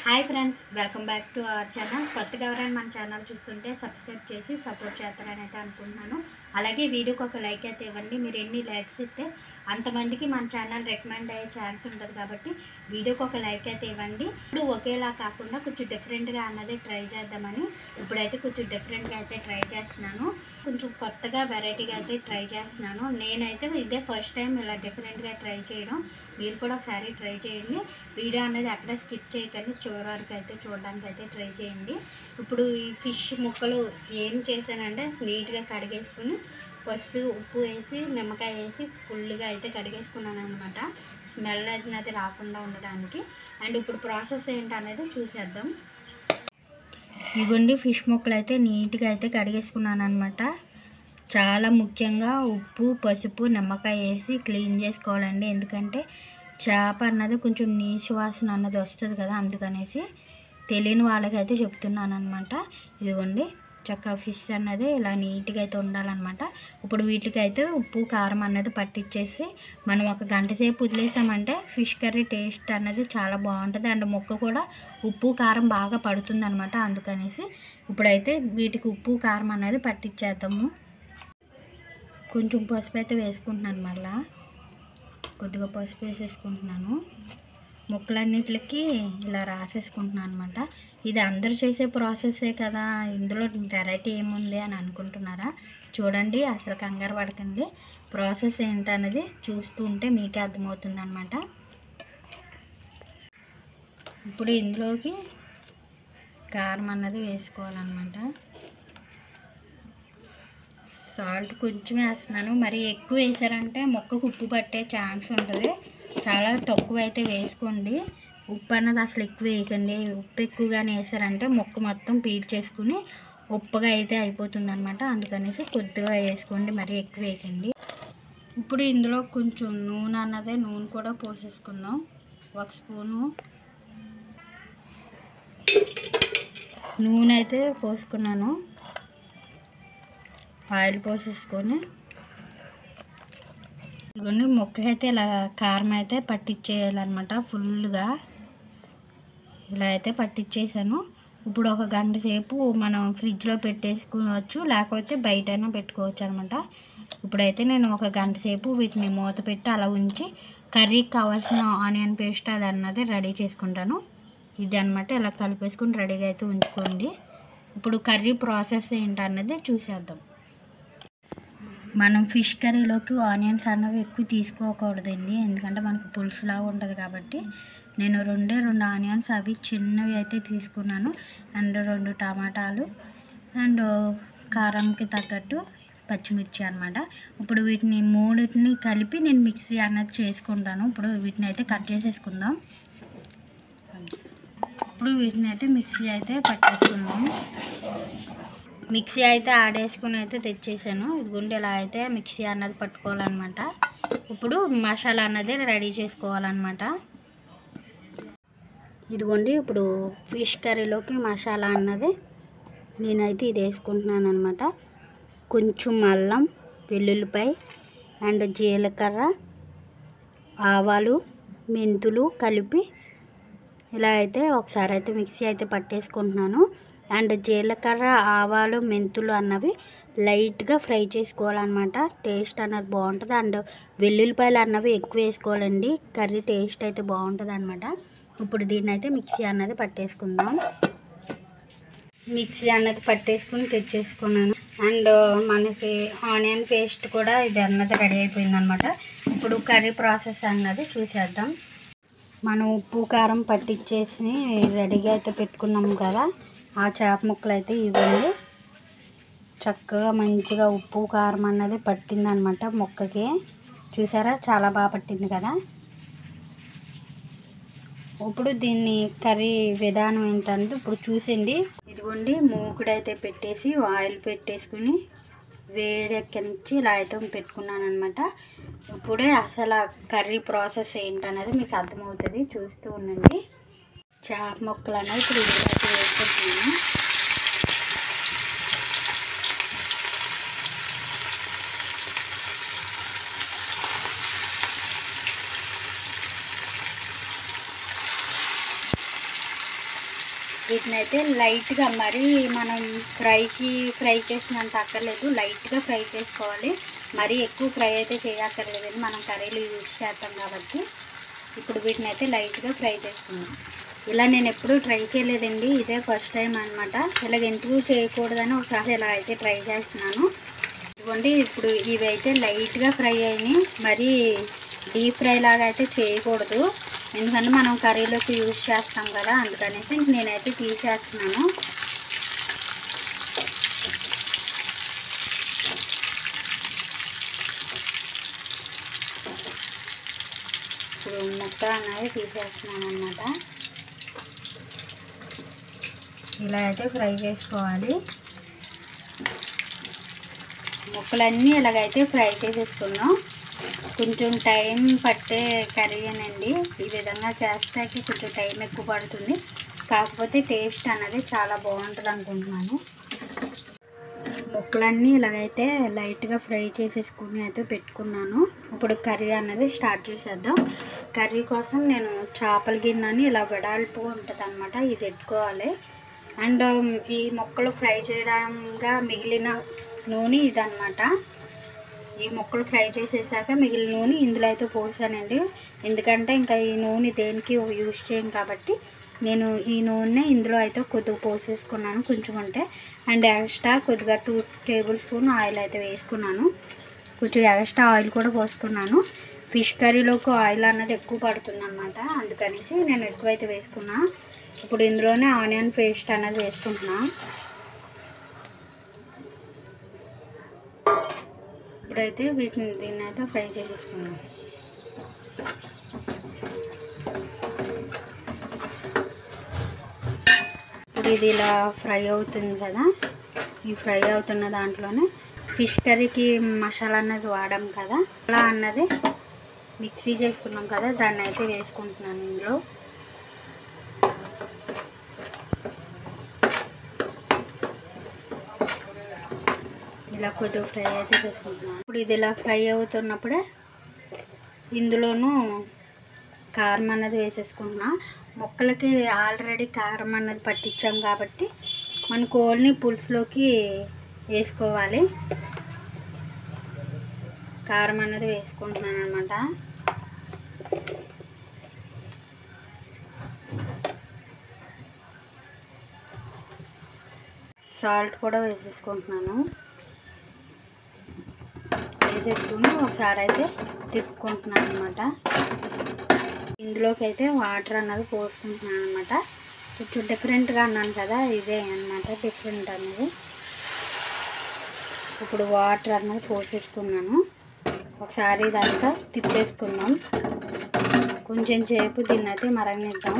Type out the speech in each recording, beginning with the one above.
hi friends welcome back to our channel కొత్తగా ఎవరైనా మన ఛానల్ చూస్తుంటే సబ్స్క్రైబ్ చేసి సపోర్ట్ చేస్తారని అయితే అనుకుంటున్నాను అలాగే వీడియోకి ఒక లైక్ అయితే ఇవ్వండి మీరు ఎన్ని లైక్స్ ఇస్తే అంతమందికి మన ఛానల్ రికమెండ్ అయ్యే ఛాన్స్ ఉంటుంది కాబట్టి వీడియోకి ఒక లైక్ అయితే ఇవ్వండి ఇప్పుడు ఒకేలా కాకుండా కొంచెం డిఫరెంట్గా అన్నది ట్రై చేద్దామని ఇప్పుడైతే కొంచెం డిఫరెంట్గా అయితే ట్రై చేస్తున్నాను కొంచెం కొత్తగా వెరైటీగా అయితే ట్రై చేస్తున్నాను నేనైతే ఇదే ఫస్ట్ టైం ఇలా డిఫరెంట్గా ట్రై చేయడం మీరు కూడా ఒకసారి ట్రై చేయండి వీడియో అనేది అక్కడ స్కిప్ చేయకండి చివరి వరకు అయితే చూడడానికి అయితే ట్రై చేయండి ఇప్పుడు ఈ ఫిష్ ముక్కలు ఏం చేశానంటే నీట్గా కడిగేసుకుని పసుపు ఉప్పు వేసి నిమ్మకాయ వేసి ఫుల్గా అయితే కడిగేసుకున్నాను అనమాట స్మెల్ అనేది రాకుండా ఉండడానికి అండ్ ఇప్పుడు ప్రాసెస్ ఏంటనేది చూసేద్దాం ఇగోండి ఫిష్ ముక్కలు అయితే నీట్గా అయితే కడిగేసుకున్నాను అనమాట చాలా ముఖ్యంగా ఉప్పు పసుపు నిమ్మకాయ వేసి క్లీన్ చేసుకోవాలండి ఎందుకంటే చేప అన్నది కొంచెం నీచు వాసన అన్నది వస్తుంది కదా అందుకనేసి తెలియని వాళ్ళకైతే చెప్తున్నాను అనమాట ఇదిగోండి చక్కగా ఫిష్ అన్నది ఇలా నీట్గా అయితే ఉండాలన్నమాట ఇప్పుడు వీటికి అయితే ఉప్పు కారం అన్నది పట్టించేసి మనం ఒక గంట సేపు వదిలేసామంటే ఫిష్ కర్రీ టేస్ట్ అన్నది చాలా బాగుంటుంది అండ్ ముక్క కూడా ఉప్పు కారం బాగా పడుతుంది అనమాట అందుకనేసి ఇప్పుడైతే వీటికి ఉప్పు కారం అనేది పట్టించేద్దాము కొంచెం పసుపు అయితే వేసుకుంటున్నాను మళ్ళా కొద్దిగా పసుపు వేసేసుకుంటున్నాను ముక్కలన్నిటికి ఇలా రాసేసుకుంటున్నాను అనమాట ఇది అందరూ చేసే ప్రాసెసే కదా ఇందులో వెరైటీ ఏముంది అని అనుకుంటున్నారా చూడండి అసలు కంగారు పడకండి ప్రాసెస్ ఏంటన్నది చూస్తూ ఉంటే మీకే అర్థమవుతుంది అనమాట ఇప్పుడు ఇందులోకి కారం అన్నది వేసుకోవాలన్నమాట సాల్ట్ కొంచెం వేస్తున్నాను మరి ఎక్కువ వేసారంటే మొక్కకు ఉప్పు పట్టే ఛాన్స్ ఉంటుంది చాలా తక్కువ అయితే వేసుకోండి ఉప్పు అన్నది అసలు ఎక్కువ వేయకండి ఉప్పు ఎక్కువగానే వేసారంటే మొక్క మొత్తం పీల్చేసుకుని ఉప్పుగా అయితే అయిపోతుంది అనమాట అందుకనేసి కొద్దిగా వేసుకోండి మరి ఎక్కువ వేయకండి ఇప్పుడు ఇందులో కొంచెం నూనె అన్నదే నూనె కూడా పోసేసుకుందాం ఒక స్పూను నూనె అయితే పోసుకున్నాను ఆయిల్ పోసేసుకొని ఇదిగోండి మొక్క అయితే ఇలా కారం అయితే పట్టించేయాలన్నమాట ఫుల్గా ఇలా అయితే పట్టించేసాను ఇప్పుడు ఒక గంట సేపు మనం ఫ్రిడ్జ్లో పెట్టేసుకోవచ్చు లేకపోతే బయటైనా పెట్టుకోవచ్చు అనమాట ఇప్పుడైతే నేను ఒక గంట సేపు వీటిని మూత పెట్టి అలా ఉంచి కర్రీకి కావాల్సిన ఆనియన్ పేస్ట్ అది అన్నది రెడీ చేసుకుంటాను ఇది అనమాట ఇలా కలిపేసుకుని రెడీగా అయితే ఉంచుకోండి ఇప్పుడు కర్రీ ప్రాసెస్ ఏంటన్నది చూసేద్దాం మనం ఫిష్ కర్రీలోకి ఆనియన్స్ అన్నవి ఎక్కువ తీసుకోకూడదండి ఎందుకంటే మనకు పులుసులా ఉంటుంది కాబట్టి నేను రెండే రెండు ఆనియన్స్ అవి చిన్నవి అయితే తీసుకున్నాను అండ్ రెండు టమాటాలు అండ్ కారంకి తగ్గట్టు పచ్చిమిర్చి అనమాట ఇప్పుడు వీటిని మూడింటిని కలిపి నేను మిక్సీ అన్నది చేసుకుంటాను ఇప్పుడు వీటిని అయితే కట్ చేసేసుకుందాం ఇప్పుడు వీటిని అయితే మిక్సీ అయితే పట్టేసుకుందాం మిక్సీ అయితే ఆడేసుకుని అయితే తెచ్చేసాను ఇదిగోండి ఇలా అయితే మిక్సీ అన్నది పట్టుకోవాలన్నమాట ఇప్పుడు మసాలా అన్నది రెడీ చేసుకోవాలన్నమాట ఇదిగోండి ఇప్పుడు ఫిష్ కర్రీలోకి మసాలా అన్నది నేనైతే ఇది వేసుకుంటున్నాను అనమాట కొంచెం అల్లం వెల్లుల్లిపాయ అండ్ జీలకర్ర ఆవాలు మెంతులు కలిపి ఇలా అయితే ఒకసారి అయితే మిక్సీ అయితే పట్టేసుకుంటున్నాను అండ్ జీలకర్ర ఆవాలు మెంతులు అన్నవి లైట్గా ఫ్రై చేసుకోవాలన్నమాట టేస్ట్ అన్నది బాగుంటుంది అండ్ వెల్లుల్లిపాయలు అన్నవి ఎక్కువ వేసుకోవాలండి కర్రీ టేస్ట్ అయితే బాగుంటుంది అనమాట ఇప్పుడు దీన్ని అయితే మిక్సీ అన్నది పట్టేసుకుందాం మిక్సీ అన్నది పట్టేసుకుని తెచ్చేసుకున్నాను అండ్ మనకి ఆనియన్ పేస్ట్ కూడా ఇది అన్నది రెడీ అయిపోయింది అనమాట ఇప్పుడు కర్రీ ప్రాసెస్ అన్నది చూసేద్దాం మనం ఉప్పు కారం పట్టించేసి రెడీగా అయితే పెట్టుకున్నాం కదా ఆ చేప ముక్కలు అయితే ఇవ్వండి చక్కగా మంచిగా ఉప్పు కారం అన్నది పట్టింది అనమాట ముక్కకి చూసారా చాలా బాగా పట్టింది కదా ఇప్పుడు దీన్ని కర్రీ విధానం ఏంటంటే ఇప్పుడు చూసింది ఇదిగోండి మూకుడైతే పెట్టేసి ఆయిల్ పెట్టేసుకుని వేడెక్కించి ఇలా అయితే పెట్టుకున్నాను అనమాట ఇప్పుడే అసలు కర్రీ ప్రాసెస్ ఏంటనేది మీకు అర్థమవుతుంది చూస్తూ ఉండండి చేప ముక్కలు అనేది ఇప్పుడు ఇందులో అయితే వేసుకుంటున్నాను వీటిని అయితే లైట్గా మరీ మనం ఫ్రైకి ఫ్రై చేసినంత అక్కర్లేదు లైట్గా ఫ్రై చేసుకోవాలి మరీ ఎక్కువ ఫ్రై అయితే చేయక్కర్లేదండి మనం కర్రీలు యూజ్ చేస్తాం కాబట్టి ఇప్పుడు వీటిని అయితే లైట్గా ఫ్రై చేసుకుందాం ఇలా నేను ఎప్పుడూ ట్రై చేయలేదండి ఇదే ఫస్ట్ టైం అనమాట ఇలాగ ఎందుకు చేయకూడదని ఒకసారి ఇలా అయితే ట్రై చేస్తున్నాను ఇదిగోండి ఇప్పుడు ఇవి అయితే లైట్గా ఫ్రై అయినాయి మరీ డీప్ ఫ్రై లాగా అయితే చేయకూడదు ఎందుకంటే మనం కర్రీలోకి యూజ్ చేస్తాం కదా అందుకనేసి నేనైతే తీసేస్తున్నాను ఇప్పుడు ముక్క అనేది తీసేస్తున్నాను అనమాట ఇలా అయితే ఫ్రై చేసుకోవాలి ముక్కలన్నీ ఇలాగైతే ఫ్రై చేసేసుకున్నాం కొంచెం టైం పట్టే కర్రీనండి ఈ విధంగా చేస్తే కొంచెం టైం ఎక్కువ పడుతుంది కాకపోతే టేస్ట్ అనేది చాలా బాగుంటుంది అనుకుంటున్నాను ముక్కలన్నీ ఇలాగైతే లైట్గా ఫ్రై చేసేసుకుని అయితే పెట్టుకున్నాను ఇప్పుడు కర్రీ అనేది స్టార్ట్ చేసేద్దాం కర్రీ కోసం నేను చేపల గిన్నెని ఇలా వెడల్పు ఉంటుంది అనమాట ఇది ఎట్టుకోవాలి అండ్ ఈ ముక్కలు ఫ్రై చేయడంగా మిగిలిన నూనె ఇదనమాట ఈ ముక్కలు ఫ్రై చేసేసాక మిగిలిన నూనె ఇందులో అయితే పోసానండి ఎందుకంటే ఇంకా ఈ నూనె దేనికి యూజ్ చేయం కాబట్టి నేను ఈ నూనె ఇందులో అయితే కొద్దిగా పోసేసుకున్నాను కొంచెం ఉంటే అండ్ ఎక్స్ట్రా కొద్దిగా టూ టేబుల్ స్పూన్ ఆయిల్ అయితే వేసుకున్నాను కొంచెం ఎక్స్ట్రా ఆయిల్ కూడా పోసుకున్నాను ఫిష్ కర్రీలోకి ఆయిల్ అన్నది ఎక్కువ పడుతుంది అనమాట అందుకనేసి నేను ఎక్కువైతే వేసుకున్నా ఇప్పుడు ఇందులోనే ఆనియన్ పేస్ట్ అనేది వేసుకుంటున్నా ఇప్పుడైతే వీటిని దీన్ని అయితే ఫ్రై చేసేసుకున్నాం ఇప్పుడు ఇది ఇలా ఫ్రై అవుతుంది కదా ఈ ఫ్రై అవుతున్న దాంట్లోనే ఫిష్ కర్రీకి మసాలా అన్నది వాడాం కదా అలా అన్నది మిక్సీ చేసుకున్నాం కదా దాన్ని అయితే వేసుకుంటున్నాను ఇందులో ఇలా కొద్దిగా ఫ్రై అయితే చేసుకుంటున్నాను ఇప్పుడు ఇది ఇలా ఫ్రై అవుతున్నప్పుడే ఇందులోనూ కారం అన్నది వేసేసుకుంటున్నా ముక్కలకి ఆల్రెడీ కారం అన్నది పట్టించాం కాబట్టి మన కోల్ని పులుసులోకి వేసుకోవాలి కారం అన్నది వేసుకుంటున్నాను అనమాట సాల్ట్ కూడా వేసేసుకుంటున్నాను వేసేసుకుని ఒకసారి అయితే తిప్పుకుంటున్నాను అనమాట ఇందులోకి అయితే వాటర్ అన్నది పోసుకుంటున్నాను అనమాట కొంచెం డిఫరెంట్గా అన్నాను కదా ఇదే అన్నమాట డిఫరెంట్ అనేది ఇప్పుడు వాటర్ అన్నది పోసేసుకున్నాను ఒకసారి ఇదంతా తిప్పేసుకుందాం కొంచెం సేపు దీన్ని అయితే మరగనిద్దాం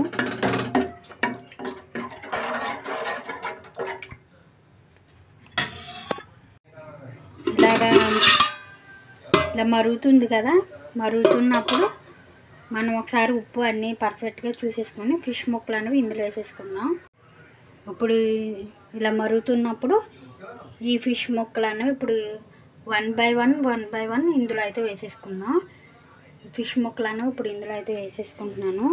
ఇలాగా ఇలా మరుగుతుంది కదా మరుగుతున్నప్పుడు మనం ఒకసారి ఉప్పు అన్నీ పర్ఫెక్ట్గా చూసేసుకొని ఫిష్ ముక్కలు అనేవి ఇందులో వేసేసుకుందాం ఇప్పుడు ఇలా మరుగుతున్నప్పుడు ఈ ఫిష్ ముక్కలు అనేవి ఇప్పుడు one by one one by one ఇందులో అయితే వేసేసుకుందాం ఫిష్ ముక్కలు అనేవి ఇప్పుడు ఇందులో అయితే వేసేసుకుంటున్నాను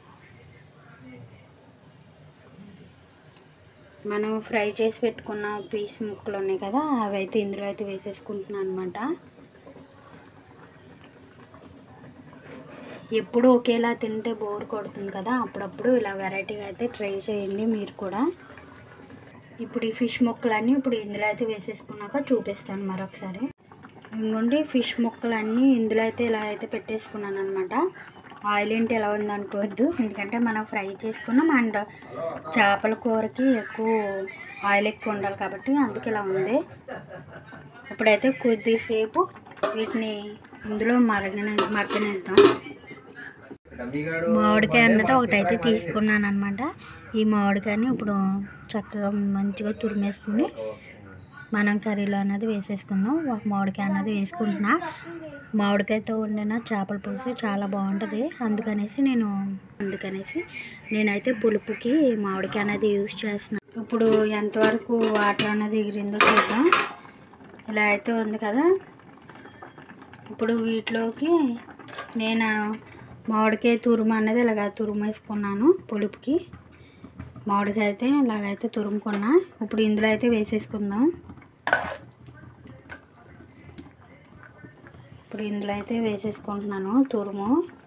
మనం ఫ్రై చేసి పెట్టుకున్న పీస్ ముక్కలు ఉన్నాయి కదా అవి అయితే ఇందులో అయితే వేసేసుకుంటున్నాను అనమాట ఎప్పుడు ఒకేలా తింటే బోర్ కొడుతుంది కదా అప్పుడప్పుడు ఇలా వెరైటీగా అయితే ట్రై చేయండి మీరు కూడా ఇప్పుడు ఈ ఫిష్ ముక్కలన్నీ ఇప్పుడు ఇందులో అయితే వేసేసుకున్నాక చూపిస్తాను మరొకసారి ఇంకోండి ఫిష్ ముక్కలన్నీ ఇందులో అయితే ఇలా అయితే పెట్టేసుకున్నాను అనమాట ఆయిల్ ఏంటి ఎలా ఉంది అనుకోవద్దు ఎందుకంటే మనం ఫ్రై చేసుకున్నాం అండ్ చేపల కూరకి ఎక్కువ ఆయిల్ ఎక్కువ ఉండాలి కాబట్టి అందుకే ఇలా ఉంది ఇప్పుడైతే కొద్దిసేపు వీటిని ఇందులో మరగన మగ్గనిద్దాం మామిడికాయ అన్నది ఒకటైతే తీసుకున్నాను అనమాట ఈ మామిడికాయని ఇప్పుడు చక్కగా మంచిగా తురిమేసుకుని మనం కర్రీలో అన్నది వేసేసుకుందాం ఒక మామిడికాయ అన్నది వేసుకుంటున్నా మామిడికాయతో వండిన చేపల పులుసు చాలా బాగుంటుంది అందుకనేసి నేను అందుకనేసి నేనైతే పులుపుకి మామిడికాయ అనేది యూజ్ చేస్తున్నాను ఇప్పుడు ఎంతవరకు వాటర్ అనేది ఎగిరిందో చూద్దాం ఇలా అయితే ఉంది కదా ఇప్పుడు వీటిలోకి నేను మామిడికాయ తురుము అనేది ఇలాగ తురుము వేసుకున్నాను పులుపుకి మామిడికాయ అయితే ఇలాగైతే తురుముకున్నా ఇప్పుడు ఇందులో అయితే వేసేసుకుందాం ఇప్పుడు ఇందులో అయితే వేసేసుకుంటున్నాను తురుము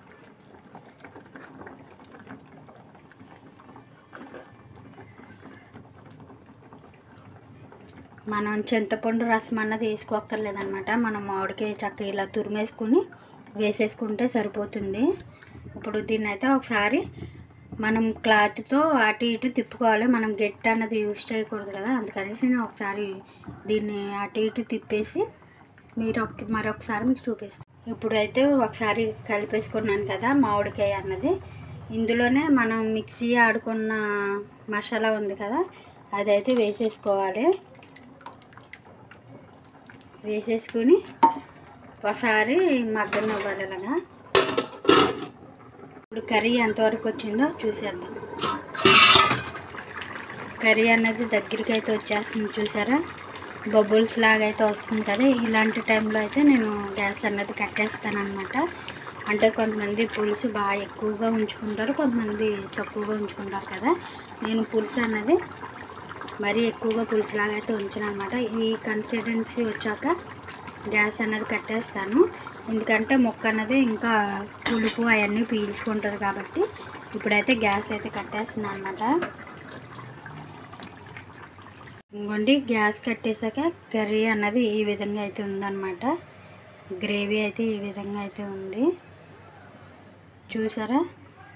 మనం చింతపండు రసం అన్నది వేసుకోక్కర్లేదనమాట మనం మామిడికాయ చక్క ఇలా తురిమేసుకుని వేసేసుకుంటే సరిపోతుంది ఇప్పుడు దీన్ని అయితే ఒకసారి మనం క్లాత్తో అటు ఇటు తిప్పుకోవాలి మనం గట్టి అన్నది యూజ్ చేయకూడదు కదా అందుకనేసి నేను ఒకసారి దీన్ని అటు ఇటు తిప్పేసి మీరు ఒక మరొకసారి మీకు చూపిస్తాను ఇప్పుడు అయితే ఒకసారి కలిపేసుకున్నాను కదా మామిడికాయ అన్నది ఇందులోనే మనం మిక్సీ ఆడుకున్న మసాలా ఉంది కదా అదైతే వేసేసుకోవాలి వేసేసుకుని ఒకసారి మగ్గనివ్వాలి ఇలాగా ఇప్పుడు కర్రీ ఎంతవరకు వచ్చిందో చూసేద్దాం కర్రీ అన్నది దగ్గరికి అయితే వచ్చేస్తుంది చూసారా బబుల్స్ లాగా అయితే వస్తుంది కదా ఇలాంటి టైంలో అయితే నేను గ్యాస్ అన్నది కట్టేస్తాను అనమాట అంటే కొంతమంది పులుసు బాగా ఎక్కువగా ఉంచుకుంటారు కొంతమంది తక్కువగా ఉంచుకుంటారు కదా నేను పులుసు అన్నది మరీ ఎక్కువగా పులుసులాగా అయితే ఉంచాను అనమాట ఈ కన్సిస్టెన్సీ వచ్చాక గ్యాస్ అన్నది కట్టేస్తాను ఎందుకంటే మొక్క అన్నది ఇంకా పులుపు అవన్నీ పీల్చుకుంటుంది కాబట్టి ఇప్పుడైతే గ్యాస్ అయితే కట్టేస్తున్నాను అనమాట ఇంకోండి గ్యాస్ కట్టేశాక కర్రీ అన్నది ఈ విధంగా అయితే ఉందన్నమాట గ్రేవీ అయితే ఈ విధంగా అయితే ఉంది చూసారా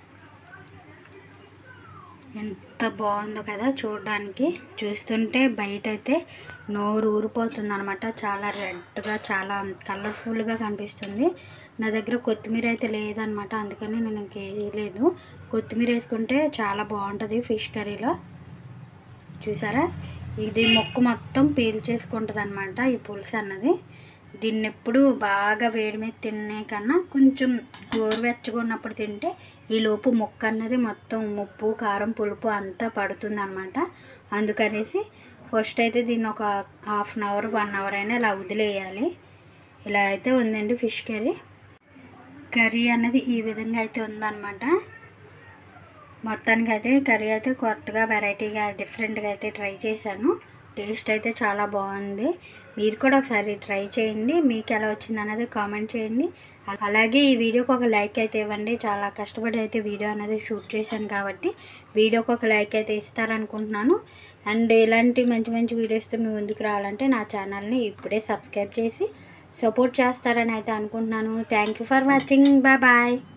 ఎంత బాగుందో కదా చూడడానికి చూస్తుంటే బయట అయితే నోరు ఊరిపోతుంది అనమాట చాలా రెడ్గా చాలా కలర్ఫుల్గా కనిపిస్తుంది నా దగ్గర కొత్తిమీర అయితే లేదనమాట అందుకని నేను కేజీ లేదు కొత్తిమీర వేసుకుంటే చాలా బాగుంటుంది ఫిష్ కర్రీలో చూసారా ఇది మొక్కు మొత్తం పీల్చేసుకుంటుంది అనమాట ఈ పులుసు అన్నది దీన్ని ఎప్పుడు బాగా వేడి మీద తినే కన్నా కొంచెం గోరువెచ్చగా ఉన్నప్పుడు తింటే ఈ లోపు మొక్క అన్నది మొత్తం ఉప్పు కారం పులుపు అంతా పడుతుంది అనమాట అందుకనేసి ఫస్ట్ అయితే దీన్ని ఒక half an hour one hour అయినా ఇలా వదిలేయాలి ఇలా అయితే ఉందండి ఫిష్ కర్రీ కర్రీ అన్నది ఈ విధంగా అయితే ఉందన్నమాట మొత్తానికి అయితే కర్రీ అయితే కొత్తగా వెరైటీగా డిఫరెంట్గా అయితే ట్రై చేశాను టేస్ట్ అయితే చాలా బాగుంది మీరు కూడా ఒకసారి ట్రై చేయండి మీకు ఎలా వచ్చింది అన్నది కామెంట్ చేయండి అలాగే ఈ వీడియోకి ఒక లైక్ అయితే ఇవ్వండి చాలా కష్టపడి అయితే వీడియో అనేది షూట్ చేశాను కాబట్టి వీడియోకి ఒక లైక్ అయితే ఇస్తారనుకుంటున్నాను అండ్ ఇలాంటి మంచి మంచి వీడియోస్తో మీ ముందుకు రావాలంటే నా ఛానల్ని ఇప్పుడే సబ్స్క్రైబ్ చేసి సపోర్ట్ చేస్తారని అయితే అనుకుంటున్నాను thank you for watching bye bye